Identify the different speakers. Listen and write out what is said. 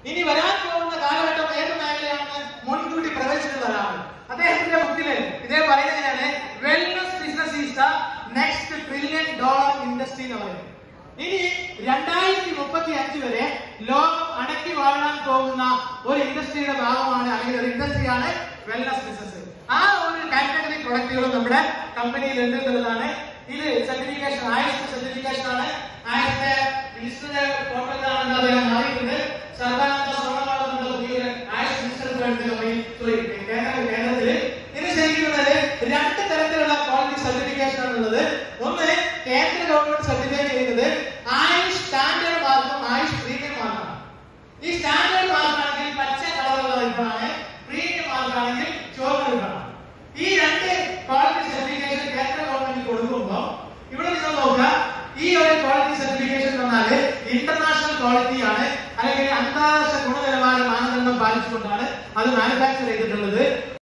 Speaker 1: ഇനി വരാൻ പോകുന്ന കാലഘട്ടം ഏത് മേഖലയാണെന്ന് മുൻകൂട്ടി പ്രവചിക്കുന്നതാണ് അദ്ദേഹത്തിന്റെ ബുക്കില് ഇതേ പറയുന്നതിനാണ് wellness business is the next trillion dollar industry എന്ന് പറയുന്നത് ഇനി രണ്ടായിരത്തി മുപ്പത്തി അഞ്ച് വരെ ലോകം അടക്കി വാഴാൻ പോകുന്ന ഒരു ഇൻഡസ്ട്രിയുടെ ഭാഗമാണ് അല്ലെങ്കിൽ ഒരു ഇൻഡസ്ട്രിയാണ് വെൽനസ് ബിസിനസ് ആ ഒരു കാറ്റഗറി പ്രൊഡക്റ്റുകൾ നമ്മുടെ കമ്പനിയിൽ ഉണ്ട് എന്നുള്ളതാണ് ഇത് സർട്ടിഫിക്കേഷൻ ആയുഷ് സർട്ടിഫിക്കേഷൻ ആണ് ആയുഷ് മിനിസ്റ്ററുടെ പോർട്ടലിലാണ് അദ്ദേഹം മാറിയിട്ടുണ്ട് സർക്കാരിന്റെ സ്വർണ്ണമാണ് നമ്മുടെ പുതിയ ആയുഷ് മിനിസ്റ്റർ കമ്പനി സോറി കേന്ദ്ര കേന്ദ്രത്തില് ഇത് ശരിക്കുന്നത് രണ്ട് തരത്തിലുള്ള ക്വാളിറ്റി സർട്ടിഫിക്കേഷൻ ആണുള്ളത് ഒന്ന് കേന്ദ്ര ഗവൺമെന്റ് സർട്ടിഫൈ ചെയ്യുന്നത് ആയുഷ് സ്റ്റാൻഡേർഡ് മാർക്കും ആയുഷ് പ്രീമിയം മാർക്കാണ് ഈ സ്റ്റാൻഡേർഡ് മാർക്കാണെങ്കിൽ പച്ച കളറുള്ള റിബണാണ് പ്രീമിയം മാർക്കാണെങ്കിൽ ചുവന്ന റിബണാണ് ഈ രണ്ട് ക്വാളിറ്റി സർട്ടിഫിക്കേഷൻ കേന്ദ്ര ഗവൺമെന്റ് കൊടുക്കുമ്പോൾ ഇവിടെ നിങ്ങൾ നോക്കുക ഈ ഒരു ക്വാളിറ്റി സർട്ടിഫിക്കേഷൻ പറഞ്ഞാല് ഇന്റർനാഷണൽ ക്വാളിറ്റി ആണ് അല്ലെങ്കിൽ അന്താരാഷ്ട്ര ഗുണനിലവാര മാനദണ്ഡം പാലിച്ചുകൊണ്ടാണ് അത് മാനുഫാക്ചർ ചെയ്തിട്ടുള്ളത്